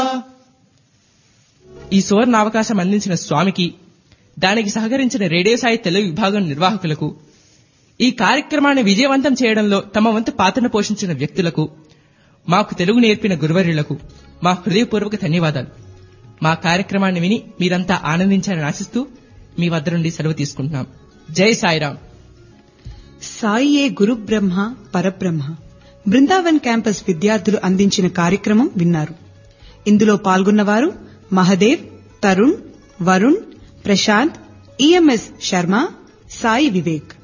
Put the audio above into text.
ఈ సువర్ణ అవకాశం అందించిన స్వామికి దానికి సహకరించిన రేడియో సాయి తెలుగు విభాగం నిర్వాహకులకు ఈ కార్యక్రమాన్ని విజయవంతం చేయడంలో తమ వంతు పాత్రను పోషించిన వ్యక్తులకు మాకు తెలుగు నేర్పిన గురువర్యులకు మా హృదయపూర్వక ధన్యవాదాలు మా కార్యక్రమాన్ని విని మీరంతా ఆనందించాలని ఆశిస్తూ మీ వద్ద నుండి సెలవు తీసుకుంటున్నాం జై సాయిరాం సాయియే గురు బ్రహ్మ పరబ్రహ్మ బృందావన్ క్యాంపస్ విద్యార్థులు అందించిన కార్యక్రమం విన్నారు ఇందులో పాల్గొన్నవారు మహదేవ్ తరుణ్ వరుణ్ ప్రశాంత్ ఈఎంఎస్ శర్మ సాయి వివేక్